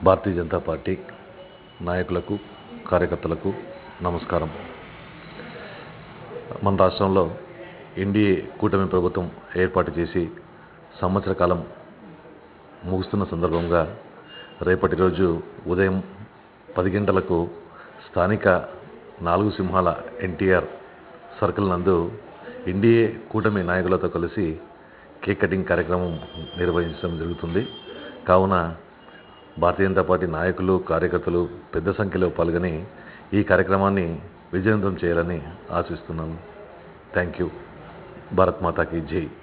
భారతీయ Janata party నాయకులకు కార్యకర్తలకు నమస్కారం మన రాష్ట్రంలో ఎన్డీఏ కూటమి ప్రభుత్వం ఏర్పాటు చేసి సంవత్సర కాలం ముగుస్తున్న సందర్భంగా రేపటి రోజు ఉదయం పది గంటలకు స్థానిక నాలుగు సింహాల ఎన్టీఆర్ సర్కిల్ నందు ఎన్డీఏ కూటమి నాయకులతో కలిసి కేక్ కటింగ్ కార్యక్రమం నిర్వహించడం జరుగుతుంది కావున భారతీయ జనతా పార్టీ నాయకులు కార్యకర్తలు పెద్ద సంఖ్యలో పాల్గొని ఈ కార్యక్రమాన్ని విజయవంతం చేయాలని ఆశిస్తున్నాను థ్యాంక్ యూ భారత్ మాతాకి జై